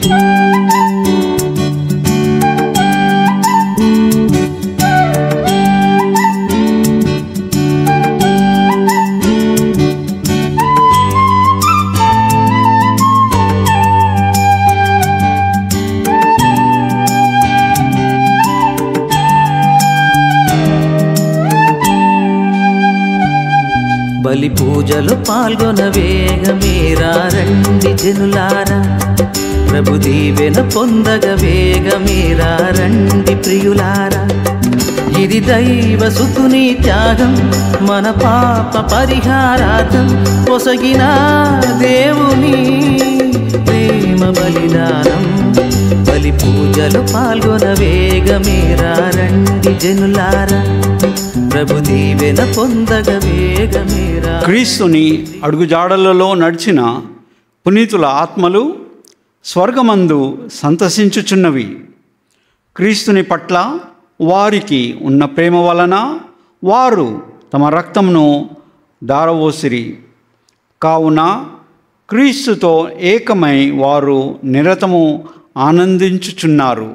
బలి పూజలు పాల్గొన వేగమేరా రండి జనులారా ప్రభు దీవెన పొందగ వేగమేరా రండి ప్రియులారా ఇది దైవ సుతుని త్యాగం మన పాప పరిహారార్థం పొసగిన దేవుని ప్రేమ బలిదానం బలి పూజలు పాల్గొన వేగమేరా రండి జనులారా ప్రభు దీవెన పొందగ వేగమేరా క్రీస్తుని అడుగుజాడలలో నడిచిన పునీతుల ఆత్మలు స్వర్గమందు సంతసించుచున్నవి క్రీస్తుని పట్ల వారికి ఉన్న ప్రేమ వలన వారు తమ రక్తమును దారవోసిరి కావున క్రీస్తుతో ఏకమై వారు నిరతము ఆనందించుచున్నారు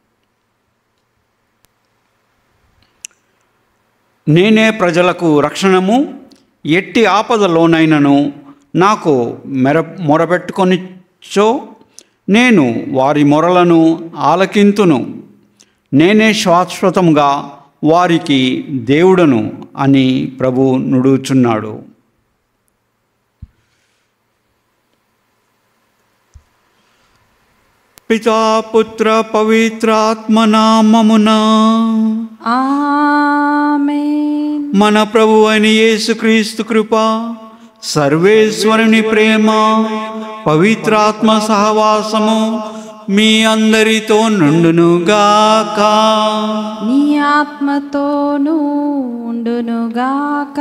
నేనే ప్రజలకు రక్షణము ఎట్టి ఆపదలోనైనను నాకు మెర మొరపెట్టుకొనిచ్చో నేను వారి మొరలను ఆలకింతును నేనే శాశ్వతంగా వారికి దేవుడను అని ప్రభు నుడుచున్నాడు పితా పుత్ర పవిత్రాత్మనామమునా ఆమేన్ మన ప్రభు అయిన యేసుక్రీస్తు కృప సర్వేశ్వరుని ప్రేమ పవిత్రాత్మ సహవాసము మీ అందరితో నుండునుగాక నీ ఆత్మతోనూ ఉండునుగాక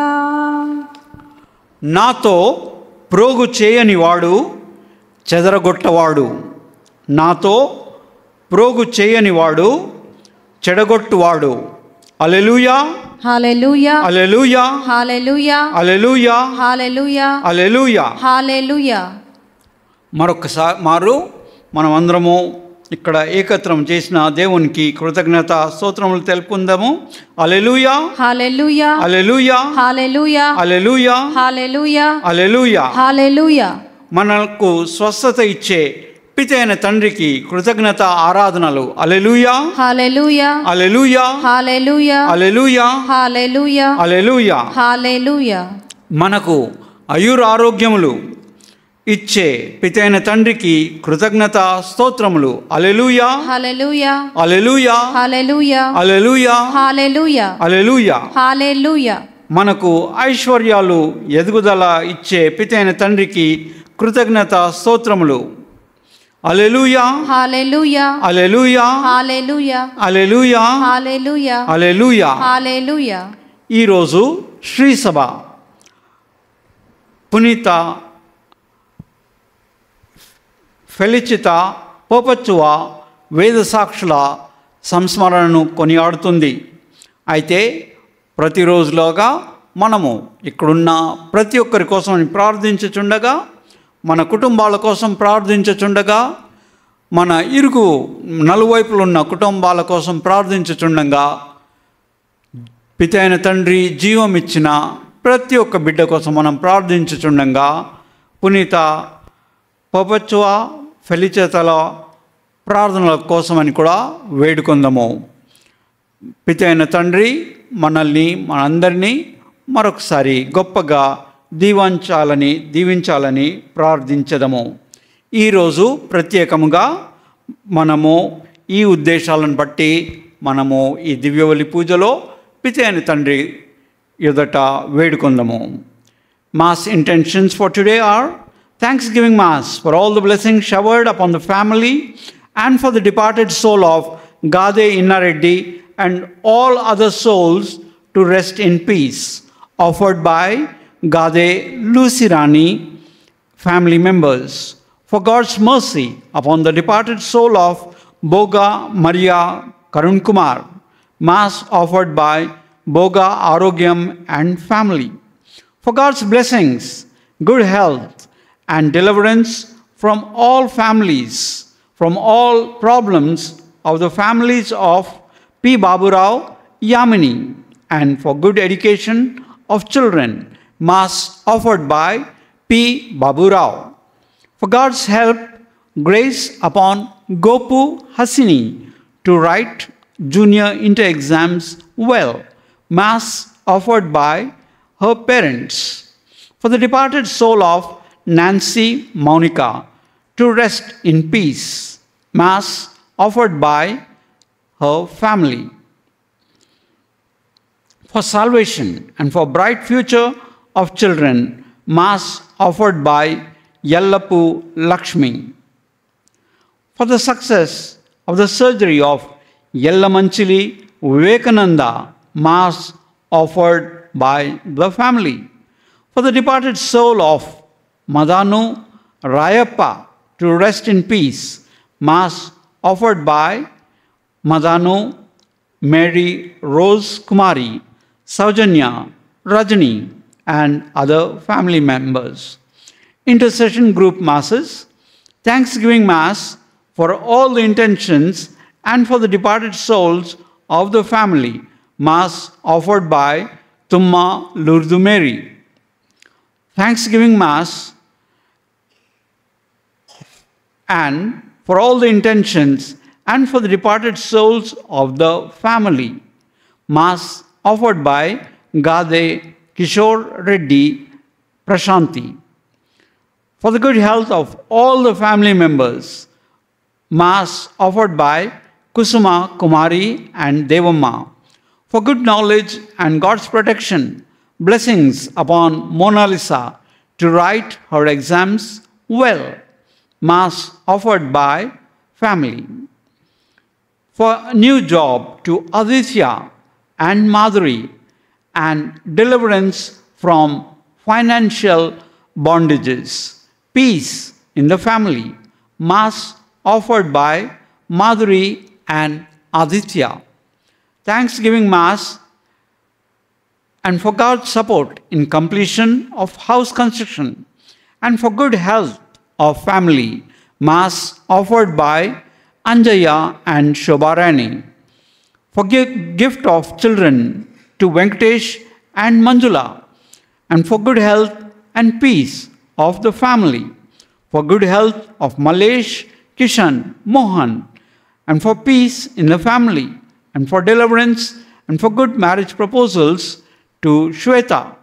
నాతో ప్రోగు చేయని వాడు చెదరగొట్టవాడు నాతో ప్రోగు చేయని వాడు చెడగొట్టువాడు alleluia hallelujah alleluia hallelujah alleluia hallelujah alleluia hallelujah మరొకసారి మారు మనం అందరము ఇక్కడ ఏకత్రం చేసిన దేవునికి కృతజ్ఞత స్తోత్రములు తెలుపుకుందాము alleluia hallelujah alleluia hallelujah alleluia hallelujah alleluia hallelujah మనకు స్వస్థత ఇచ్చే పితైన తండ్రికి కృతజ్ఞత ఆరాధనలు alleluia hallelujah alleluia hallelujah alleluia hallelujah alleluia hallelujah మనకు ఆయురారోగ్యములు ఇచ్చే పితైన తండ్రికి కృతజ్ఞత స్తోత్రములు alleluia hallelujah alleluia hallelujah alleluia hallelujah alleluia hallelujah మనకు ఐశ్వర్యాలు ఎదుగుదల ఇచ్చే పితైన తండ్రికి కృతజ్ఞత స్తోత్రములు alleluia hallelujah alleluia hallelujah alleluia hallelujah alleluia hallelujah ఈరోజు శ్రీసభ పునీత ఫెలిచిత పోపచ్చువ వేద సాక్షుల సంస్మరణను కొనియాడుతుంది అయితే ప్రతిరోజులోగా మనము ఇక్కడున్న ప్రతి ఒక్కరి కోసం ప్రార్థించుచుండగా మన కుటుంబాల కోసం ప్రార్థించుచుండగా మన ఇరుగు నలువైపులు ఉన్న కుటుంబాల కోసం ప్రార్థించుచుండగా పితైన తండ్రి జీవం ఇచ్చిన ప్రతి ఒక్క బిడ్డ కోసం మనం ప్రార్థించుచుండగా పునీత పపచ్చువ ఫెలిచేతల ప్రార్థనల కోసమని కూడా వేడుకుందాము పితైన తండ్రి మనల్ని మనందరినీ మరొకసారి గొప్పగా దీవించాలని దీవించాలని ప్రార్థించదము ఈరోజు ప్రత్యేకముగా మనము ఈ ఉద్దేశాలను బట్టి మనము ఈ దివ్యవలి పూజలో పితైన తండ్రి ఎదుట వేడుకుందాము Mass intentions for today are Thanksgiving Mass for all the blessings showered upon the family and for the departed soul of Gade Innareddy and all other souls to rest in peace. Offered by Gade Lucirani family members. For God's mercy upon the departed soul of Boga Maria Karun Kumar. Mass offered by Boga Arogyam and family for God's blessings, good health, and deliverance from all families, from all problems of the families of P. Baburao, Yamini, and for good education of children, Mass offered by P. Baburao. For God's help, grace upon Gopu Hasini to write junior inter exams well, Mass offered by her parents. For the departed soul of Nancy Monica to rest in peace, Mass offered by her family. For salvation and for bright future of children, Mass offered by Yallapu Lakshmi. For the success of the surgery of Yellamanchili Vivekananda, Mass offered by the family. For the departed soul of Madanu Rayappa to rest in peace, Mass offered by Madanu Mary Rose Kumari, Saujanya, Rajani, and other family members. Intercession group masses, Thanksgiving Mass for all the intentions and for the departed souls of the family, Mass offered by Tumma Lourdes Mary. Thanksgiving Mass and for all the intentions and for the departed souls of the family. Mass offered by Gade Kishore Reddy Prashanti. For the good health of all the family members, Mass offered by Kusuma Kumari and Devamma. For good knowledge and God's protection, blessings upon Mona Lisa to write her exams well. Mass offered by family. For a new job to Aditya and Madhuri and deliverance from financial bondages. Peace in the family. Mass offered by Madhuri and Aditya. Thanksgiving Mass and for God's support in completion of house construction and for good health of family. Mass offered by Anjaya and Shobarani. For gi- gift of children to Venkatesh and Manjula. And for good health and peace of the family. For good health of Malesh, Kishan, Mohan. And for peace in the family. And for deliverance and for good marriage proposals to Shweta.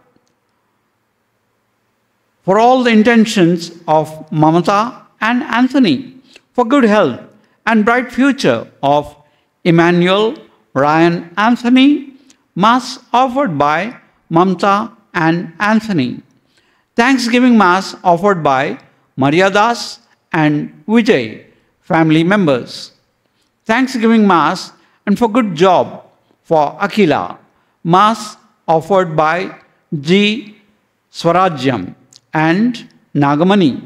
For all the intentions of Mamata and Anthony. For good health and bright future of Emmanuel, Ryan, Anthony. Mass offered by Mamta and Anthony. Thanksgiving Mass offered by Maria Das and Vijay, family members. Thanksgiving Mass and for good job for Akila. Mass offered by G. Swarajyam and Nagamani.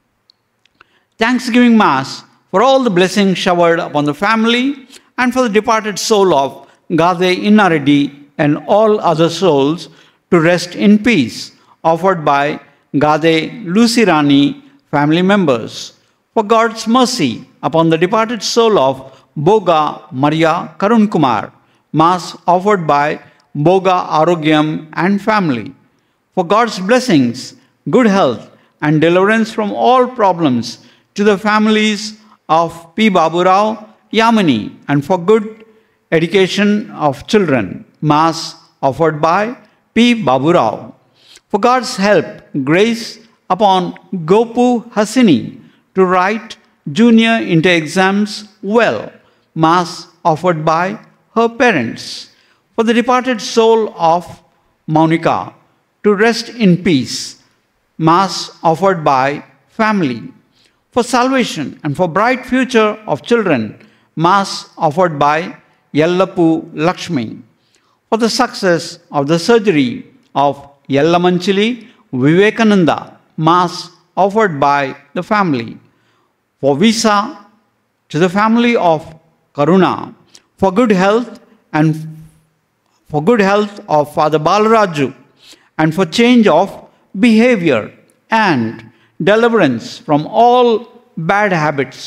Thanksgiving Mass for all the blessings showered upon the family and for the departed soul of Gade Innareddy and all other souls to rest in peace, offered by Gade Lucirani family members. For God's mercy upon the departed soul of Boga Maria Karun Kumar, Mass offered by Boga Arogyam and family. For God's blessings, good health, and deliverance from all problems to the families of P. Baburao, Yamini, and for good education of children, Mass offered by P. Baburao. For God's help, grace upon Gopu Hasini to write junior inter exams well, Mass offered by her parents. For the departed soul of Monica to rest in peace, Mass offered by family. For salvation and for bright future of children, Mass offered by Yallapu Lakshmi. For the success of the surgery of Yellamanchili Vivekananda, Mass offered by the family. For visa to the family of Karuna. For good health and for good health of Father Balaraju and for change of behavior and deliverance from all bad habits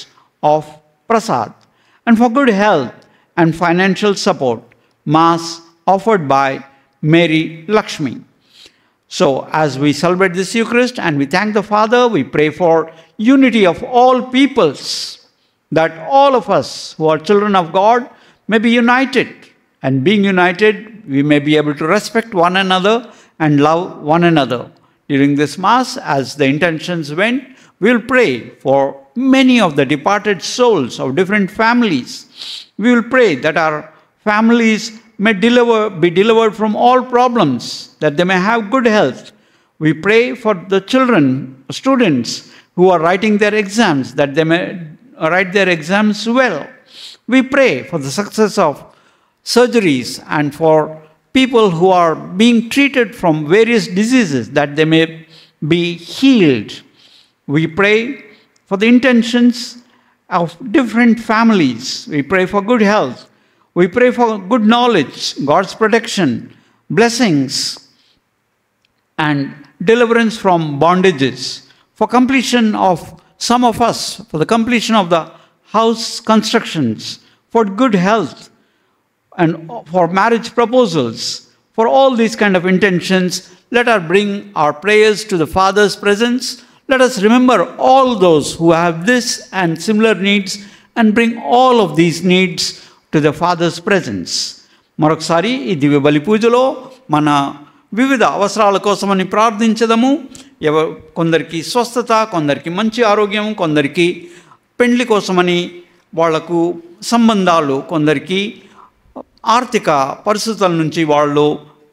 of prasad, and for good health and financial support, Mass offered by Mary Lakshmi. So, as we celebrate this Eucharist and we thank the Father, we pray for unity of all peoples, that all of us who are children of God may be united. And being united, we may be able to respect one another and love one another. During this Mass, as the intentions went, we will pray for many of the departed souls of different families. We will pray that our families may deliver, be delivered from all problems, that they may have good health. We pray for the children, students who are writing their exams, that they may write their exams well. We pray for the success of surgeries and for people who are being treated from various diseases, that they may be healed. We pray for the intentions of different families. We pray for good health. We pray for good knowledge, God's protection, blessings, and deliverance from bondages. For completion of some of us, for the completion of the house constructions, for good health, and for marriage proposals, for all these kind of intentions, let us bring our prayers to the Father's presence. Let us remember all those who have this and similar needs and bring all of these needs to the father's presence మరొకసారి ఈ దివ్య బలి పూజలో మన వివిధ అవసరాల కోసమని ప్రార్థించదము ఎవ కొందరికి స్వస్థత కొందరికి మంచి ఆరోగ్యం కొందరికి పెండ్లి కోసమని వాళ్లకు సంబంధాలు కొందరికి ఆర్థిక పరిస్థితుల నుంచి వాళ్ళు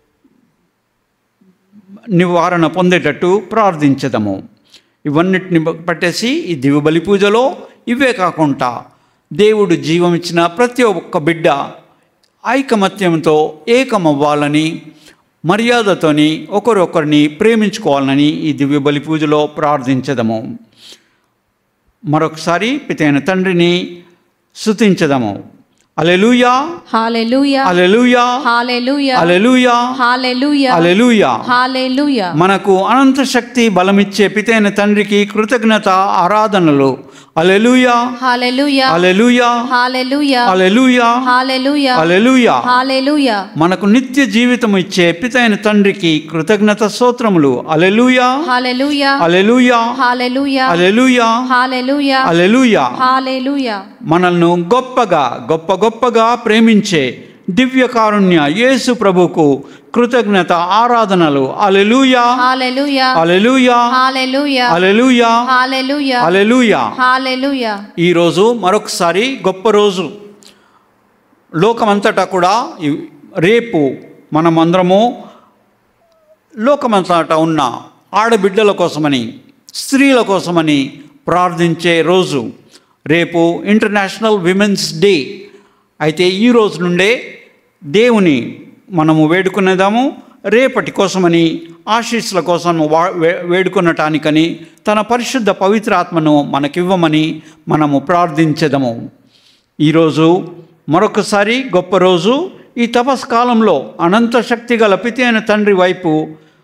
నివారణ పొందేటట్టు ప్రార్థించదము ఇవన్నిటిని పట్టేసి ఈ దివ్య బలి పూజలో ఇవే కాకుండా దేవుడు జీవమిచ్చిన ప్రతి ఒక్క బిడ్డ ఐకమత్యంతో ఏకమవ్వాలని మర్యాదతోని ఒకరొకరిని ప్రేమించుకోవాలని ఈ దివ్య బలి పూజలో ప్రార్థించదము మరొకసారి పితైన తండ్రిని స్తుతించదము alleluia Hallelujah. Alleluia Hallelujah. Alleluia Hallelujah. Alleluia Hallelujah. మనకు అనంత శక్తి బలమిచ్చే పితైన తండ్రికి కృతజ్ఞత ఆరాధనలు alleluia Hallelujah. Alleluia Hallelujah. Alleluia Hallelujah. Alleluia Hallelujah. మనకు నిత్య జీవితం ఇచ్చే పితైన తండ్రికి కృతజ్ఞత స్తోత్రములు alleluia Hallelujah. Alleluia Hallelujah. Alleluia Hallelujah. Alleluia Hallelujah. మనల్ని గొప్పగా గొప్ప గొప్పగా ప్రేమించే దివ్య కారుణ్య యేసు ప్రభుకు కృతజ్ఞత ఆరాధనలు alleluia Hallelujah. Alleluia Hallelujah. Alleluia Hallelujah. Alleluia Hallelujah. ఈరోజు మరొకసారి గొప్ప రోజు లోకమంతటా కూడా ఈ- రేపు మనమందరము లోకమంతటా ఉన్న ఆడబిడ్డల కోసమని స్త్రీల కోసమని ప్రార్థించే రోజు రేపు ఇంటర్నేషనల్ విమెన్స్ డే అయితే ఈ రోజు నుండే దేవుని మనము వేడుకునేదాము రేపటి కోసమని ఆశీస్సుల కోసం వా- వే- వేడుకొనటానికని తన పరిశుద్ధ పవిత్రాత్మను మనకివ్వమని మనము ప్రార్థించదము ఈరోజు మరొకసారి గొప్ప రోజు ఈ తపస్కాలంలో అనంత శక్తి గల పితి అయిన తండ్రి వైపు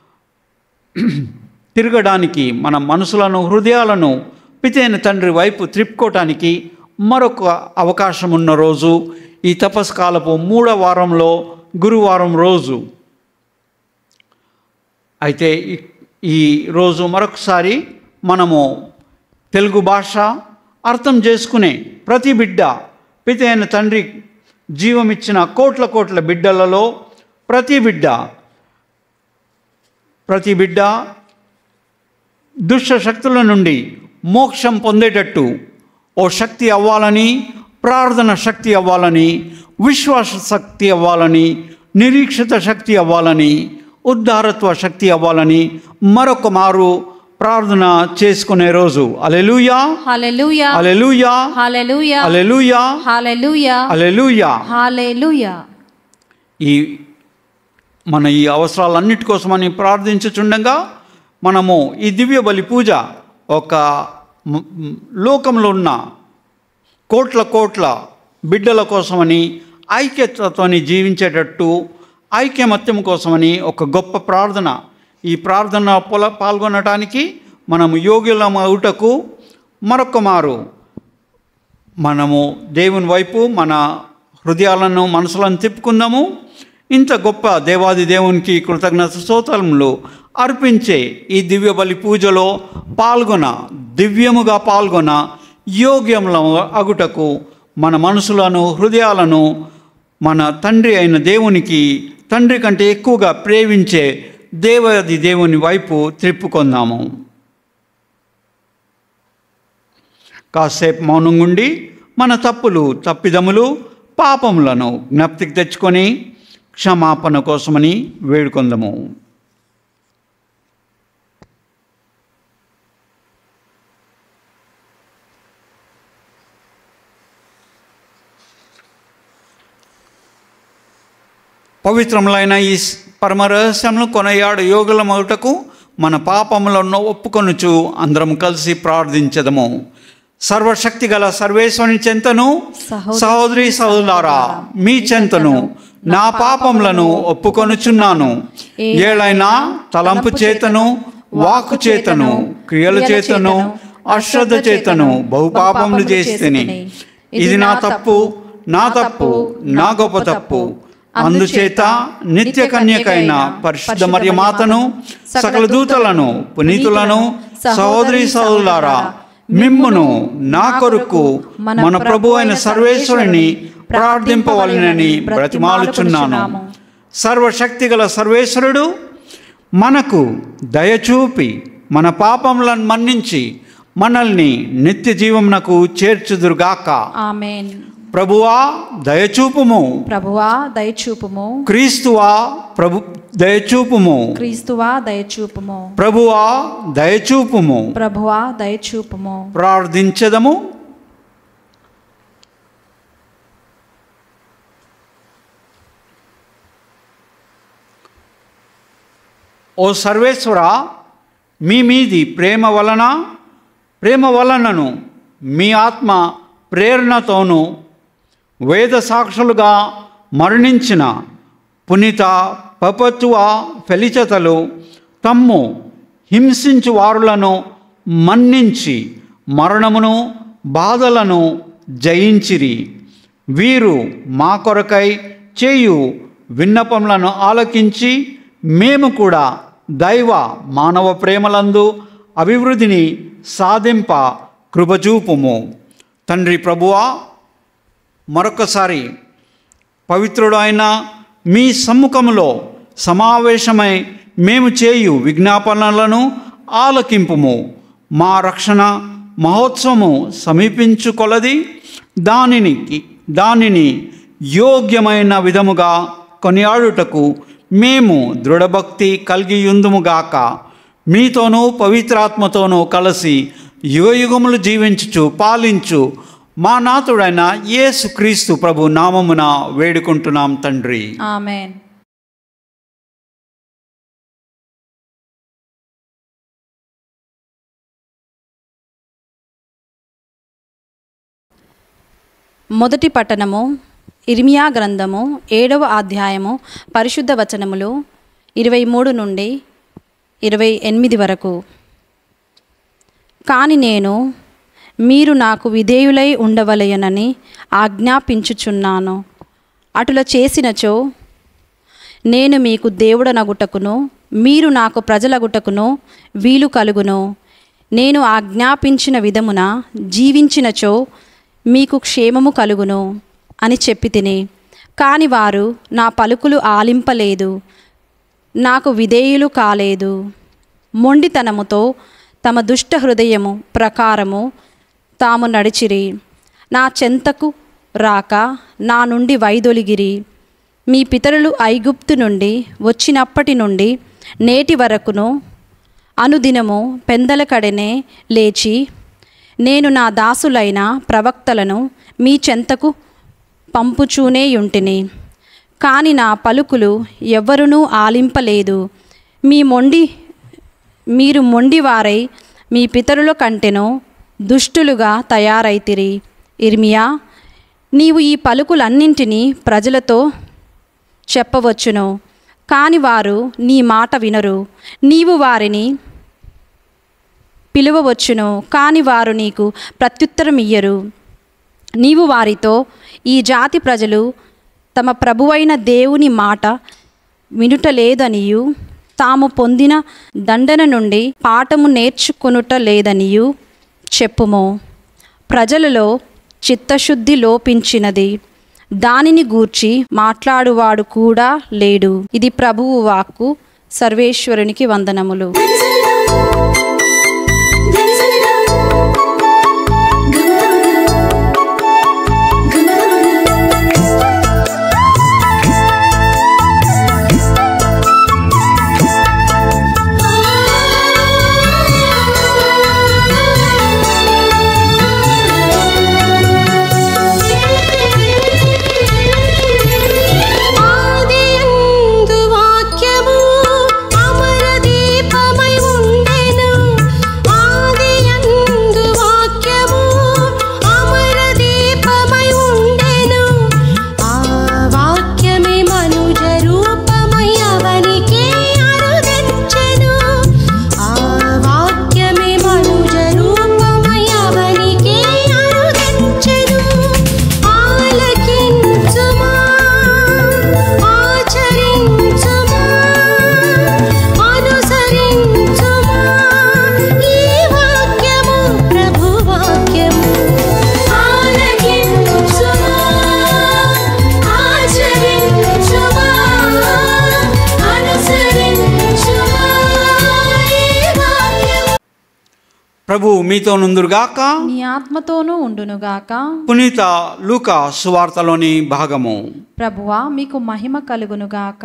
తిరగడానికి మన మనసులను హృదయాలను పితైన తండ్రి వైపు త్రిప్పుకోవటానికి మరొక అవకాశం ఉన్న రోజు ఈ తపస్కాలపు మూడవ వారంలో గురువారం రోజు అయితే ఈ- ఈ రోజు మరొకసారి మనము తెలుగు భాష అర్థం చేసుకునే ప్రతి బిడ్డ పితైన తండ్రి జీవమిచ్చిన కోట్ల కోట్ల బిడ్డలలో ప్రతి బిడ్డ ప్రతి బిడ్డ దుష్ట శక్తుల నుండి మోక్షం పొందేటట్టు ఓ శక్తి అవ్వాలని ప్రార్థన శక్తి అవ్వాలని విశ్వాస శక్తి అవ్వాలని నిరీక్షిత శక్తి అవ్వాలని ఉద్ధారత్వ శక్తి అవ్వాలని మరొక మారు ప్రార్థన చేసుకునే రోజు alleluia Hallelujah. Alleluia Hallelujah. Alleluia Hallelujah. Alleluia Hallelujah. ఈ మన ఈ అవసరాలన్నిటి కోసమని ప్రార్థించుచుండగా మనము ఈ దివ్య బలి పూజ ఒక మ్- మ్- లోకంలో ఉన్న కోట్ల కోట్ల బిడ్డల కోసమని ఐక్యతతోని జీవించేటట్టు ఐక్యమత్యం కోసమని ఒక గొప్ప ప్రార్థన ఈ ప్రార్థన పొల పాల్గొనటానికి మనము యోగ్యులం అవుటకు మరొక మారు మనము దేవుని వైపు మన హృదయాలను మనసులను తిప్పుకుందాము ఇంత గొప్ప దేవాది దేవునికి కృతజ్ఞత స్తోత్రములు అర్పించే ఈ దివ్య బలి పూజలో పాల్గొన దివ్యముగా పాల్గొన యోగ్యముల అగుటకు మన మనసులను హృదయాలను మన తండ్రి అయిన దేవునికి తండ్రి కంటే ఎక్కువగా ప్రేమించే దేవాది దేవుని వైపు త్రిప్పుకొందాము కాసేపు మౌనంగుండి మన తప్పులు తప్పిదములు పాపములను జ్ఞప్తికి తెచ్చుకొని క్షమాపణ కోసమని వేడుకొందాము పవిత్రములైన ఈ పరమ రహస్యములు కొనయాడు యోగుల మొదటకు మన పాపములను ఒప్పుకొనుచు అందరం కలిసి ప్రార్థించదము సర్వశక్తి గల సర్వేశ్వరుని చెంతను సహోదరి సహోదరులారా మీ చెంతను నా పాపములను ఒప్పుకొనుచున్నాను ఏలైనా తలంపు చేతను వాక్కు చేతను క్రియల చేతను అశ్రద్ధ చేతను బహుపాపములు చేస్తేని ఇది నా తప్పు నా తప్పు నా గొప్ప తప్పు అందుచేత నిత్య కన్యకైన పరిశుద్ధ మరియమాతను సకల దూతలను పునీతులను సహోదరి సహోదరులారా మిమ్మును నా కొరకు మన ప్రభు అయిన సర్వేశ్వరుని ప్రార్థింపవలనని బ్రతిమాలుచున్నాను సర్వశక్తి గల సర్వేశ్వరుడు మనకు దయచూపి మన పాపములను మన్నించి మనల్ని నిత్య జీవమునకు చేర్చుదురుగాక ఆమెన్ ప్రభువా దయచూపుము ప్రభువా దయచూపుము క్రీస్తువా ప్రభు దయచూపుము క్రీస్తువా దయచూపుము ప్రభువా దయచూపుము ప్రభువా దయచూపుము ప్రార్థించదము ఓ సర్వేశ్వర మీ మీది ప్రేమ వలన ప్రేమ వలనను మీ ఆత్మ ప్రేరణతోనూ వేద సాక్షులుగా మరణించిన పునీత పపత్వ ఫెలిచతలు తమ్ము హింసించు వారులను మన్నించి మరణమును బాధలను జయించిరి వీరు మా కొరకై చేయు విన్నపములను ఆలకించి మేము కూడా దైవ మానవ ప్రేమలందు అభివృద్ధిని సాధింప కృపచూపుము తండ్రి ప్రభువా మరొకసారి పవిత్రుడు అయిన మీ సమ్ముఖములో సమావేశమై మేము చేయు విజ్ఞాపనలను ఆలకింపుము మా రక్షణ మహోత్సవము సమీపించుకొలది దానిని దానిని యోగ్యమైన విధముగా కొనియాడుటకు మేము దృఢభక్తి కలిగి ఉందుముగాక మీతోనూ పవిత్రాత్మతోనూ కలిసి యుగయుగములు జీవించుచు పాలించు మా నాథుడైన యేసుక్రీస్తు ప్రభు నామమున వేడుకుంటున్నాం తండ్రి ఆమెన్ మొదటి పట్టణము ఇర్మియా గ్రంథము ఏడవ అధ్యాయము పరిశుద్ధ వచనములు ఇరవై మూడు నుండి ఇరవై ఎనిమిది వరకు కాని నేను మీరు నాకు విధేయులై ఉండవలయనని ఆజ్ఞాపించుచున్నాను అటుల చేసినచో నేను మీకు దేవుడనగుటకును మీరు నాకు ప్రజలగుటకును వీలు కలుగును నేను ఆజ్ఞాపించిన విధమున జీవించినచో మీకు క్షేమము కలుగును అని చెప్పి తిని కాని వారు నా పలుకులు ఆలింపలేదు నాకు విధేయులు కాలేదు మొండితనముతో తమ దుష్ట హృదయము ప్రకారము తాము నడిచిరి నా చెంతకు రాక నా నుండి వైదొలిగిరి మీ పితరులు ఐగుప్తు నుండి వచ్చినప్పటి నుండి నేటి వరకును అనుదినము పెందల కడనే లేచి నేను నా దాసులైన ప్రవక్తలను మీ చెంతకు పంపుచూనే యుంటిని కాని నా పలుకులు ఎవ్వరునూ ఆలింపలేదు మీ మొండి మీరు మొండివారై మీ పితరుల కంటెను దుష్టులుగా తయారైతిరి ఇర్మియా నీవు ఈ పలుకులన్నింటినీ ప్రజలతో చెప్పవచ్చును కాని వారు నీ మాట వినరు నీవు వారిని పిలువవచ్చును కాని వారు నీకు ప్రత్యుత్తరం ఇయ్యరు నీవు వారితో ఈ జాతి ప్రజలు తమ ప్రభువైన దేవుని మాట వినుటలేదనియు తాము పొందిన దండన నుండి పాఠము నేర్చుకొనుట లేదనియు చెప్పుము ప్రజలలో చిత్తశుద్ధి లోపించినది దానిని గూర్చి మాట్లాడువాడు కూడా లేడు ఇది ప్రభువు వాక్కు సర్వేశ్వరునికి వందనములు ఆదియందు వాక్యము అమర దీపమై ఉండెను ఆదియందు వాక్యము అమర దీపమై ఉండెను ఆ వాక్యమే మనుజ రూపమై అవనికే అరుదించెను ఆ వాక్యమే మనుజ రూపమై అవనికే అరుదించెను ఆలకించుమా ఆచరించుమా అనుసరించుమా ఈ వాక్యము ప్రభు వాక్యము ఆలకించుమా ఆచరించుమా అనుసరించుమా ఈ వాక్యము ప్రభు మీతో నుందురుగాక నీ ఆత్మతోనూ ఉండునుగాక పునీత లూకా సువార్తలోని భాగము ప్రభువా మీకు మహిమ కలుగునుగాక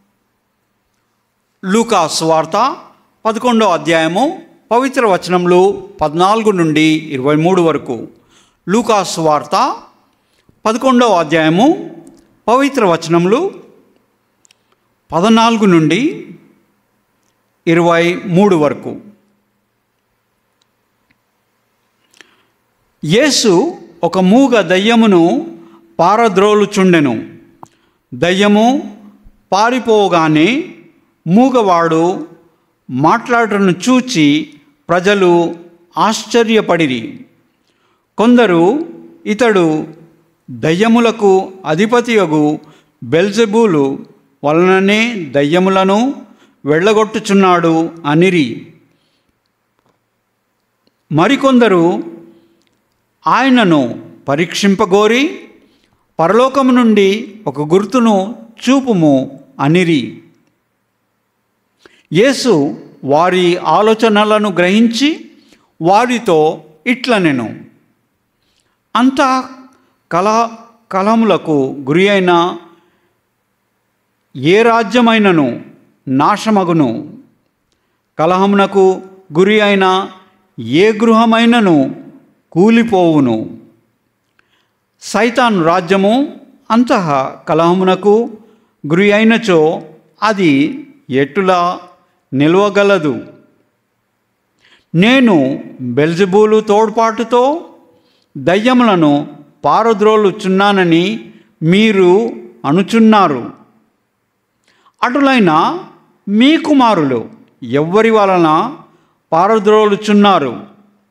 లూకా సువార్త పదకొండో అధ్యాయము పవిత్ర వచనములు పద్నాలుగు నుండి ఇరవై మూడు వరకు లూకా సువార్త పదకొండవ అధ్యాయము పవిత్ర వచనములు పద్నాలుగు నుండి ఇరవై మూడు వరకు యేసు ఒక మూగ దయ్యమును పారద్రోలుచుండెను దయ్యము పారిపోగానే మూగవాడు మాట్లాడటను చూచి ప్రజలు ఆశ్చర్యపడిరి కొందరు ఇతడు దయ్యములకు అధిపతియగు బెల్జెబూలు వలననే దయ్యములను వెళ్ళగొట్టుచున్నాడు అనిరి మరికొందరు ఆయనను పరీక్షింపగోరి పరలోకము నుండి ఒక గుర్తును చూపుము అనిరి యేసు వారి ఆలోచనలను గ్రహించి వారితో ఇట్లనెను అంత కల కలములకు గురి అయిన ఏ రాజ్యమైనను నాశమగును కలహమునకు గురి అయిన ఏ గృహమైనను కూలిపోవును సైతాను రాజ్యము అంతః కలహమునకు గురి అయినచో అది ఎట్టులా నిలవగలదు నేను బెల్జబూలు తోడ్పాటుతో దయ్యములను పారద్రోలుచున్నానని మీరు అనుచున్నారు అటులైన మీ కుమారులు ఎవ్వరి వలన పారద్రోలుచున్నారు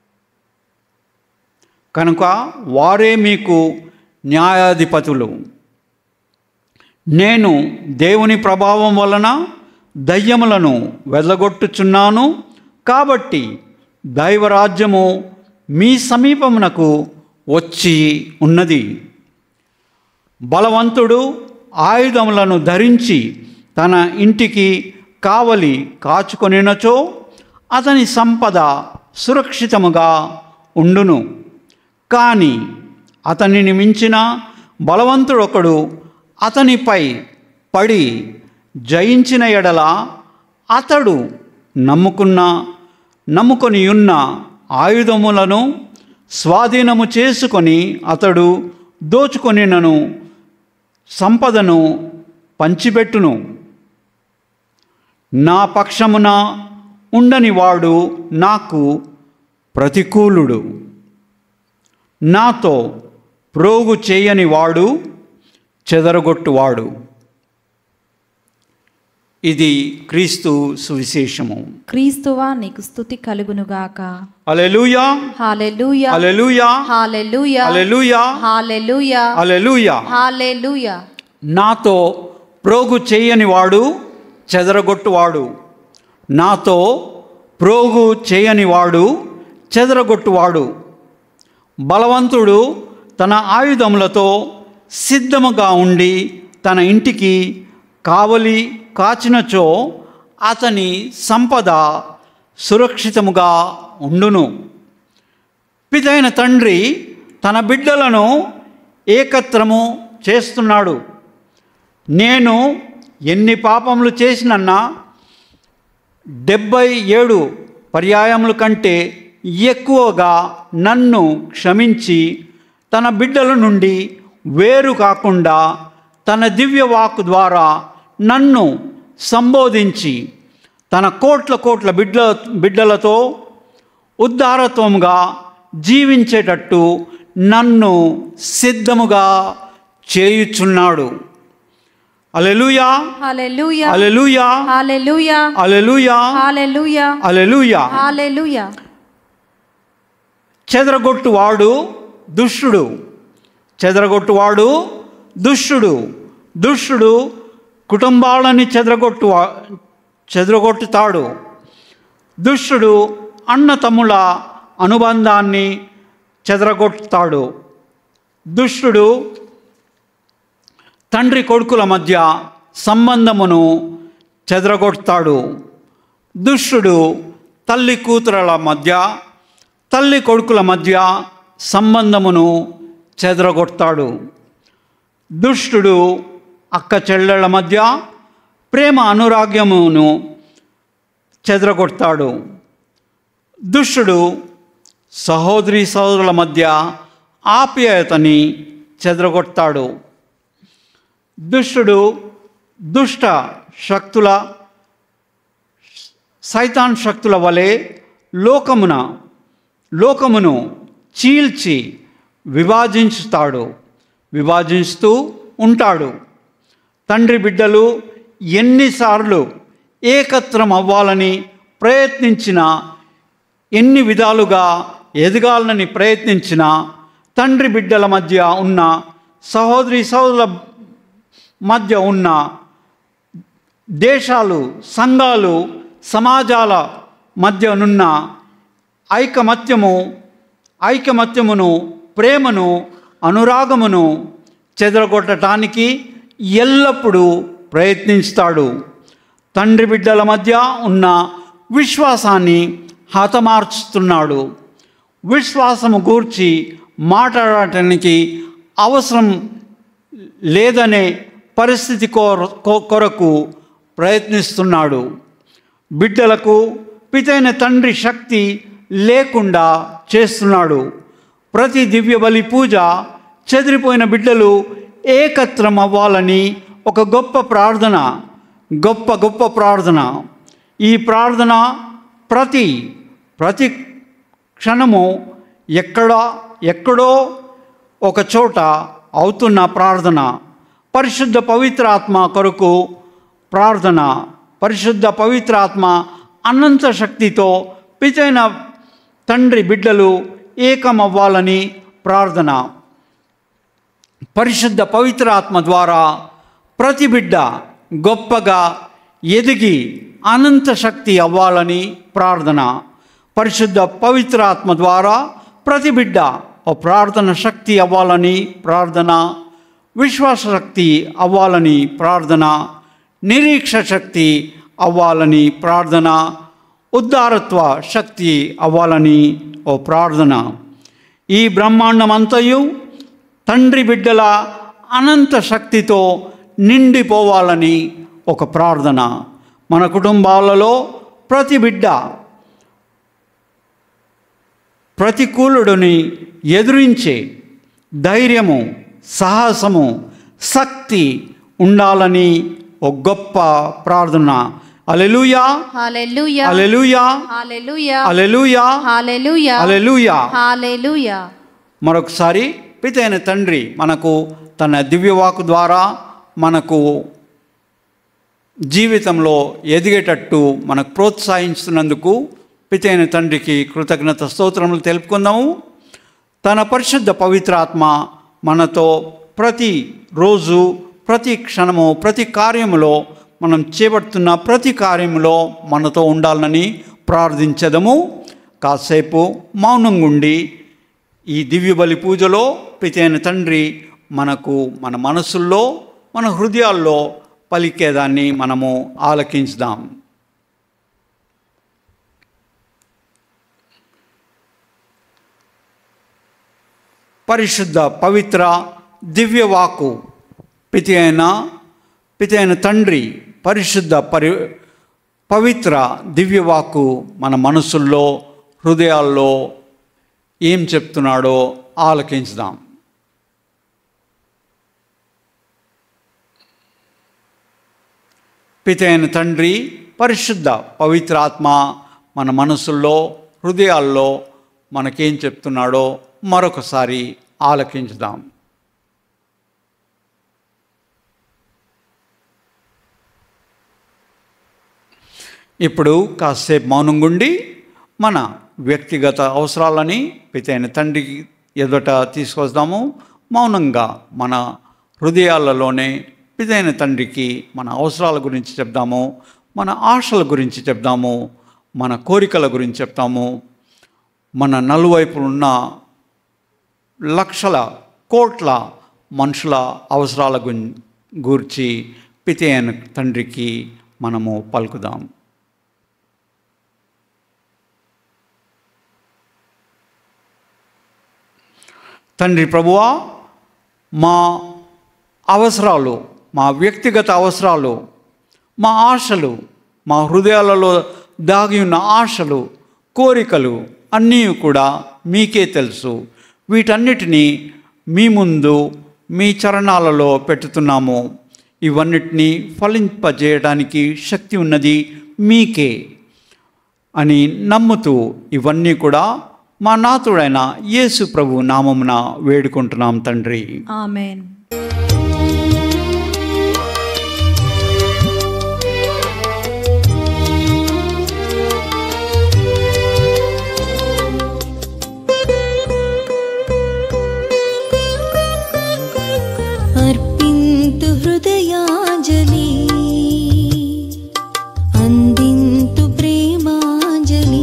కనుక వారే మీకు న్యాయాధిపతులు నేను దేవుని ప్రభావం వలన దయ్యములను వెళ్ళగొట్టుచున్నాను కాబట్టి దైవరాజ్యము మీ సమీపమునకు వచ్చి ఉన్నది బలవంతుడు ఆయుధములను ధరించి తన ఇంటికి కావలి కాచుకొనినచో అతని సంపద సురక్షితముగా ఉండును కానీ అతనిని మించిన బలవంతుడొకడు అతనిపై పడి జయించిన ఎడల అతడు నమ్ముకున్న నమ్ముకొని ఉన్న ఆయుధములను స్వాధీనము చేసుకొని అతడు దోచుకొనినను సంపదను పంచిపెట్టును నా పక్షమున ఉండని వాడు నాకు ప్రతికూలుడు నాతో ప్రోగు చేయని వాడు చెదరగొట్టువాడు ఇది క్రీస్తు సువిశేషము క్రీస్తువా నీకు స్థుతి కలుగునుగాక alleluia hallelujah alleluia hallelujah alleluia hallelujah alleluia hallelujah నాతో ప్రోగు చేయని వాడు చెదరగొట్టువాడు నాతో ప్రోగు చేయని వాడు చెదరగొట్టువాడు బలవంతుడు తన ఆయుధములతో సిద్ధముగా ఉండి తన ఇంటికి కావలి కాచినచో అతని సంపద సురక్షితముగా ఉండును పితైన తండ్రి తన బిడ్డలను ఏకత్రము చేస్తున్నాడు నేను ఎన్ని పాపములు చేసినన్నా డెబ్బై ఏడు పర్యాయముల కంటే ఎక్కువగా నన్ను క్షమించి తన బిడ్డల నుండి వేరు కాకుండా తన దివ్యవాకు ద్వారా నన్ను సంబోధించి తన కోట్ల కోట్ల బిడ్డ బిడ్డలతో ఉద్ధారత్వముగా జీవించేటట్టు నన్ను సిద్ధముగా చేయుచున్నాడు alleluia hallelujah alleluia hallelujah alleluia hallelujah alleluia hallelujah చెదరగొట్టువాడు దుష్టుడు చెదరగొట్టువాడు దుష్టుడు దుష్టుడు కుటుంబాలని చెదరగొట్టు చెదరగొట్టుతాడు దుష్టుడు అన్న తమ్ముల అనుబంధాన్ని చెదరగొట్టుతాడు దుష్టుడు తండ్రి కొడుకుల మధ్య సంబంధమును చెదరగొడతాడు దుష్టుడు తల్లి కూతురల మధ్య తల్లి కొడుకుల మధ్య సంబంధమును చెదరగొడతాడు దుష్టుడు అక్క చెల్లెళ్ళ మధ్య ప్రేమ అనురాగ్యమును చెదరగొడతాడు దుష్టుడు సహోదరి సహోదరుల మధ్య ఆప్యాయతని చెదరగొడతాడు దుష్టుడు దుష్ట శక్తుల సైతాన్ శక్తుల వలె లోకమున లోకమును చీల్చి విభాజించుతాడు విభాజిస్తూ ఉంటాడు తండ్రి బిడ్డలు ఎన్నిసార్లు ఏకత్రం అవ్వాలని ప్రయత్నించినా ఎన్ని విధాలుగా ఎదగాలని ప్రయత్నించినా తండ్రి బిడ్డల మధ్య ఉన్న సహోదరి సహోదరుల మధ్య ఉన్న దేశాలు సంఘాలు సమాజాల మధ్యనున్న ఐకమత్యము ఐకమత్యమును ప్రేమను అనురాగమును చెదరగొట్టడానికి ఎల్లప్పుడూ ప్రయత్నిస్తాడు తండ్రి బిడ్డల మధ్య ఉన్న విశ్వాసాన్ని హతమార్చుతున్నాడు విశ్వాసము గూర్చి మాట్లాడటానికి అవసరం లేదనే పరిస్థితి కొర కొ- కొరకు ప్రయత్నిస్తున్నాడు బిడ్డలకు పితైన తండ్రి శక్తి లేకుండా చేస్తున్నాడు ప్రతి దివ్య బలి పూజ చెదిరిపోయిన బిడ్డలు ఏకత్రం అవ్వాలని ఒక గొప్ప ప్రార్థన గొప్ప గొప్ప ప్రార్థన ఈ ప్రార్థన ప్రతి ప్రతి క్షణము ఎక్కడ ఎక్కడో ఒక చోట అవుతున్న ప్రార్థన పరిశుద్ధ పవిత్రాత్మ కొరకు ప్రార్థన పరిశుద్ధ పవిత్రాత్మ అనంత శక్తితో పిచైన తండ్రి బిడ్డలు ఏకమవ్వాలని ప్రార్థన పరిశుద్ధ పవిత్రాత్మ ద్వారా ప్రతి బిడ్డ గొప్పగా ఎదిగి అనంత శక్తి అవ్వాలని ప్రార్థన పరిశుద్ధ పవిత్రాత్మ ద్వారా ప్రతి బిడ్డ ఓ ప్రార్థన శక్తి అవ్వాలని ప్రార్థన విశ్వాస శక్తి అవ్వాలని ప్రార్థన నిరీక్ష శక్తి అవ్వాలని ప్రార్థన ఉద్దారత్వ శక్తి అవ్వాలని ఓ ప్రార్థన ఈ బ్రహ్మాండమంతయు తండ్రి బిడ్డల అనంత శక్తితో నిండిపోవాలని ఒక ప్రార్థన మన కుటుంబాలలో ప్రతి బిడ్డ ప్రతికూలుడిని ఎదురించే ధైర్యము సాహసము శక్తి ఉండాలని ఒక గొప్ప ప్రార్థన alleluia hallelujah alleluia hallelujah alleluia hallelujah alleluia hallelujah మరొకసారి పితైన తండ్రి మనకు తన దివ్యవాకు ద్వారా మనకు జీవితంలో ఎదిగేటట్టు మనకు ప్రోత్సహిస్తున్నందుకు పితైన తండ్రికి కృతజ్ఞత స్తోత్రములు తెలుపుకుందాము తన పరిశుద్ధ పవిత్రాత్మ మనతో ప్రతి రోజు ప్రతి క్షణము ప్రతి కార్యములో మనం చేపడుతున్న ప్రతి కార్యములో మనతో ఉండాలని ప్రార్థించదము కాసేపు మౌనంగా ఉండి ఈ దివ్య బలి పూజలో పితైన తండ్రి మనకు మన మనసుల్లో మన హృదయాల్లో పలికేదాన్ని మనము ఆలకించుదాం పరిశుద్ధ పవిత్ర దివ్యవాకు పితి అయిన పితి అయిన తండ్రి పరిశుద్ధ పరి పవిత్ర దివ్యవాకు మన మనసుల్లో హృదయాల్లో ఏం చెప్తున్నాడో ఆలకించుదాం పితి అయిన తండ్రి పరిశుద్ధ పవిత్రాత్మ మన మనసుల్లో హృదయాల్లో మనకేం చెప్తున్నాడో మరొకసారి ఆలకించుదాం ఇప్పుడు కాసేపు మౌనంగుండి మన వ్యక్తిగత అవసరాలని పితైన తండ్రికి ఎదుట తీసుకొస్తాము మౌనంగా మన హృదయాలలోనే పితైన తండ్రికి మన అవసరాల గురించి చెప్దాము మన ఆశల గురించి చెప్దాము మన కోరికల గురించి చెప్తాము మన నలువైపులు ఉన్న లక్షల కోట్ల మనుషుల అవసరాల గు గూర్చి పితే అయిన తండ్రికి మనము పలుకుదాం తండ్రి ప్రభువా మా అవసరాలు మా వ్యక్తిగత అవసరాలు మా ఆశలు మా హృదయాలలో దాగి ఉన్న ఆశలు కోరికలు అన్నీ కూడా మీకే తెలుసు వీటన్నిటినీ మీ ముందు మీ చరణాలలో పెట్టుతున్నాము ఇవన్నిటినీ ఫలింపజేయడానికి శక్తి ఉన్నది మీకే అని నమ్ముతూ ఇవన్నీ కూడా మా నాతుడైన యేసు ప్రభు నామమున వేడుకుంటున్నాం తండ్రి ఆమెన్ అర్పింతు హృదయాజలి అందింతు ప్రేమాజలి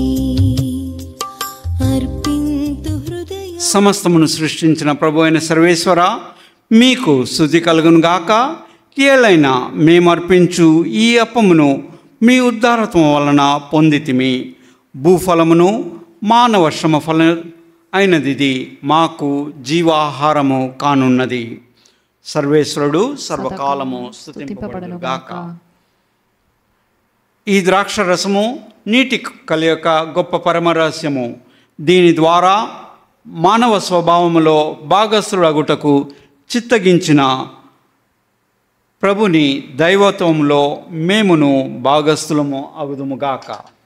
అర్పింతు హృదయ సమస్తమును సృష్టించిన ప్రభు అయిన సర్వేశ్వర మీకు శుద్ధి కలుగును గాక ఏలైనా మేమర్పించు ఈ అప్పమును మీ ఉద్ధారత్వం వలన పొందితిమి భూఫలమును మానవ శ్రమ ఫల అయినది ఇది మాకు జీవాహారము కానున్నది సర్వేశ్వరుడు సర్వకాలము స్థుతింపబడును గాక ఈ ద్రాక్ష రసము నీటి కలియక గొప్ప పరమరహస్యము దీని ద్వారా మానవ స్వభావములో భాగస్థుడగుటకు చిత్తగించిన ప్రభుని దైవత్వంలో మేమును భాగస్థులము అగుదుముగాక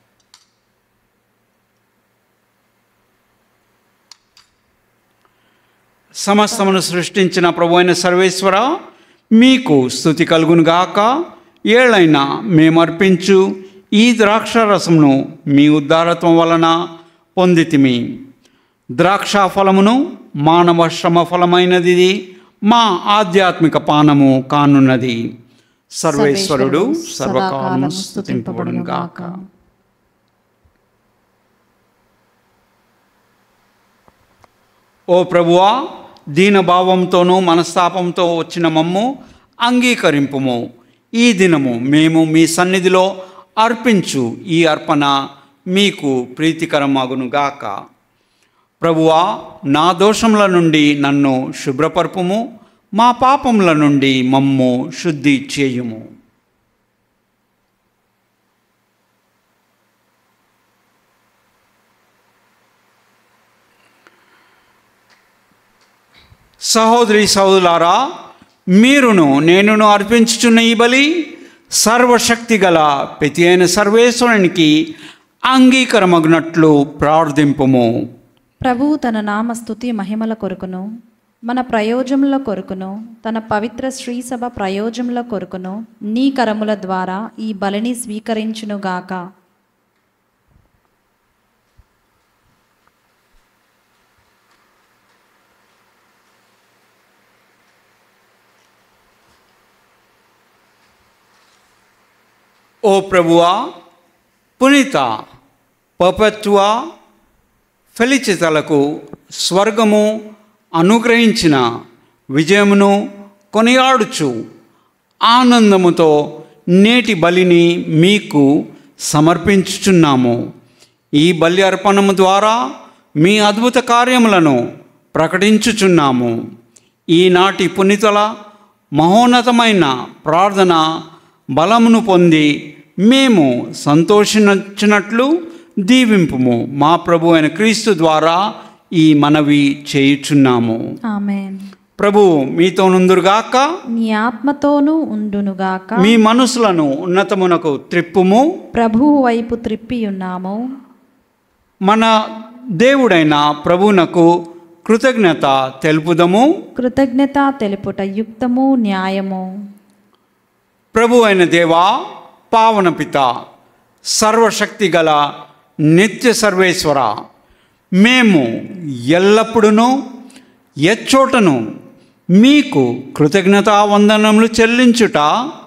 సమస్తమును సృష్టించిన ప్రభు అయిన సర్వేశ్వర మీకు స్థుతి కలుగునుగాక ఏళ్ళైనా మేమర్పించు ఈ ద్రాక్ష రసమును మీ ఉద్ధారత్వం వలన పొందితిమి ద్రాక్ష ఫలమును మానవ శ్రమ ఫలమైనది ఇది, మా ఆధ్యాత్మిక పానము కానున్నది సర్వేశ్వరుడు సర్వకాలము స్థుతింపబడును గాక ఓ ప్రభువా దీనభావంతోనూ మనస్తాపంతో వచ్చిన మమ్ము అంగీకరింపుము ఈ దినము మేము మీ సన్నిధిలో అర్పించు ఈ అర్పణ మీకు ప్రీతికరమగును గాక ప్రభువా నా దోషముల నుండి నన్ను శుభ్రపరపుము మా పాపముల నుండి మమ్ము శుద్ధి చేయుము సహోదరి సహోదరులారా మీరును నేనును అర్పించుచున్న ఈ బలి సర్వశక్తి గల ప్రతి అయిన సర్వేశ్వరునికి అంగీకరమగినట్లు ప్రార్థింపుము ప్రభువు తన నామ స్తుతి మహిమల కొరకును మన ప్రయోజముల కొరకును తన పవిత్ర శ్రీసభ ప్రయోజముల కొరకును నీ కరముల ద్వారా ఈ బలిని స్వీకరించునుగాక ఓ ప్రభువా పునీత పపత్వా ఫెలిచితలకు స్వర్గము అనుగ్రహించిన విజయమును కొనియాడుచు ఆనందముతో నేటి బలిని మీకు సమర్పించుచున్నాము ఈ బలి అర్పణము ద్వారా మీ అద్భుత కార్యములను ప్రకటించుచున్నాము ఈనాటి పునీతుల మహోన్నతమైన ప్రార్థన బలమును పొంది మేము సంతోషించినట్లు దీవింపుము మా ప్రభు అయిన క్రీస్తు ద్వారా ఈ మనవి చేయుచున్నాము ఆమెన్ ప్రభు మీతో నుందురుగాక నీ ఆత్మతోనూ ఉండునుగాక మీ మనసులను ఉన్నతమునకు త్రిప్పుము ప్రభువు వైపు త్రిప్పి ఉన్నాము మన దేవుడైన ప్రభువునకు కృతజ్ఞత తెలుపుదము కృతజ్ఞత తెలుపుట యుక్తము న్యాయము ప్రభు అయిన దేవా పావన పిత సర్వశక్తి గల నిత్య సర్వేశ్వర మేము ఎల్లప్పుడూ ఎచ్చోటను మీకు కృతజ్ఞతా వందనములు చెల్లించుట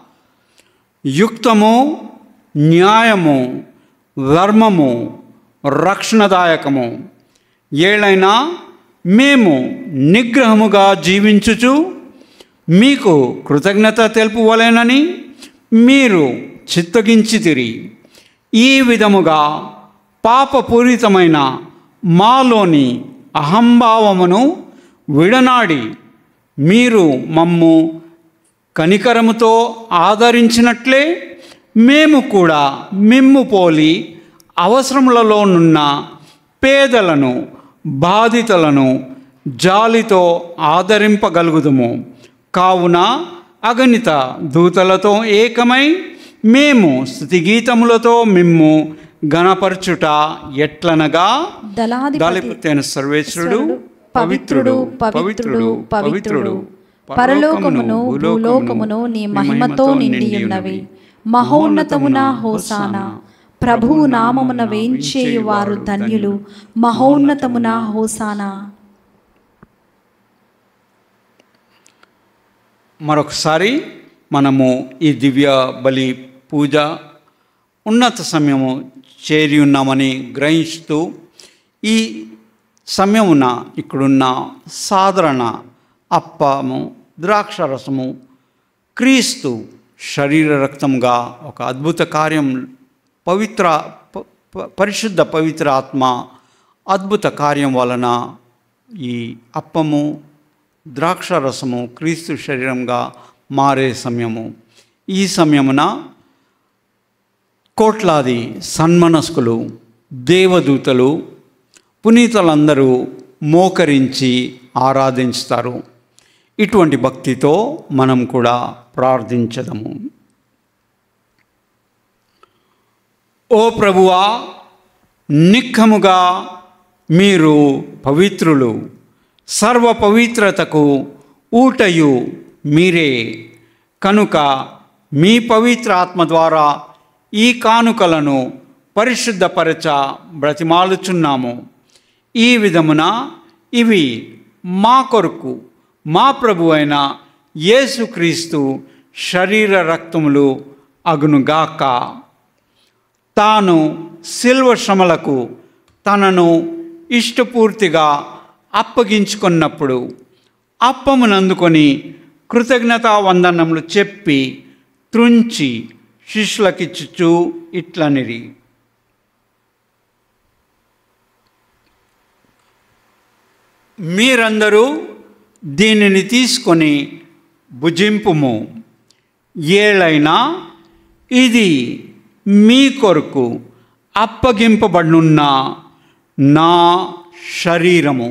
యుక్తము న్యాయము ధర్మము రక్షణదాయకము ఏలైనా మేము నిగ్రహముగా జీవించుచు మీకు కృతజ్ఞత తెలుపువలేనని మీరు చిత్తగించితిరి ఈ విధముగా పాపపూరితమైన మాలోని అహంభావమును విడనాడి మీరు మమ్ము కనికరముతో ఆదరించినట్లే మేము కూడా మిమ్ము పోలి అవసరములలోనున్న పేదలను బాధితులను జాలితో ఆదరింపగలుగుదుము కావున అగణిత దూతలతో ఏకమై మేము స్థుతిగీతములతో మిమ్ము గణపరచుట ఎట్లనగా దళాధిపతి దాలిపుతైన సర్వేశ్వరుడు పవిత్రుడు పవిత్రుడు పవిత్రుడు పరలోకమును భూలోకమును నీ మహిమతో నిండియున్నవి మహోన్నతమున హోసాన ప్రభువు నామమున వేంచేయు వారు ధన్యులు మహోన్నతమున హోసానా మరొకసారి మనము ఈ దివ్య బలి పూజ ఉన్నత సమయము చేరి ఉన్నామని గ్రహిస్తూ ఈ సమయమున ఇక్కడున్న సాధారణ అప్పము ద్రాక్షరసము క్రీస్తు శరీర రక్తంగా ఒక అద్భుత కార్యం పవిత్ర ప- ప- పరిశుద్ధ పవిత్ర ఆత్మ అద్భుత కార్యం వలన ఈ అప్పము ద్రాక్షరసము క్రీస్తు శరీరంగా మారే సమయము ఈ సమయమున కోట్లాది సన్మనస్కులు దేవదూతలు పునీతులందరూ మోకరించి ఆరాధించుతారు ఇటువంటి భక్తితో మనం కూడా ప్రార్థించదము ఓ ప్రభువా నిక్కముగా మీరు పవిత్రులు సర్వ పవిత్రతకు ఊటయు మీరే కనుక మీ పవిత్ర ఆత్మ ద్వారా ఈ కానుకలను పరిశుద్ధపరచ బ్రతిమాలుచున్నాము ఈ విధమున ఇవి మా కొరకు మా ప్రభు అయిన యేసుక్రీస్తు శరీర రక్తములు అగునుగాక తాను శిల్వ శ్రమలకు తనను ఇష్టపూర్తిగా అప్పగించుకున్నప్పుడు అప్పమునందుకొని కృతజ్ఞతా వందనములు చెప్పి త్రుంచి శిష్యులకిచ్చుచు ఇట్లనిరి మీరందరూ దీనిని తీసుకొని భుజింపుము ఏలైనా ఇది మీ కొరకు అప్పగింపబడినున్న నా శరీరము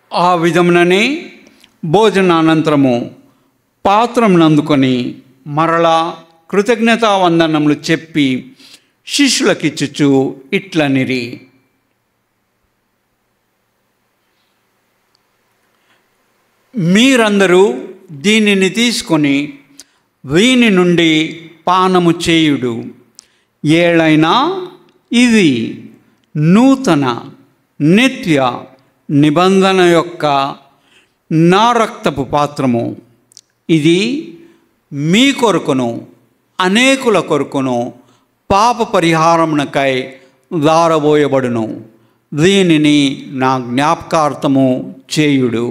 ఆ విధముననే భోజనానంతరము పాత్రమును అందుకొని మరలా కృతజ్ఞతా వందనములు చెప్పి శిష్యులకిచ్చుచు ఇట్లనిరి మీరందరూ దీనిని తీసుకొని వీని నుండి పానము చేయుడు ఏళైనా ఇది నూతన నిత్య నిబంధన యొక్క నా రక్తపు పాత్రము ఇది మీ కొరకును అనేకుల కొరకును పాప పరిహారమునకై దారబోయబడును దీనిని నా జ్ఞాపకార్థము చేయుడు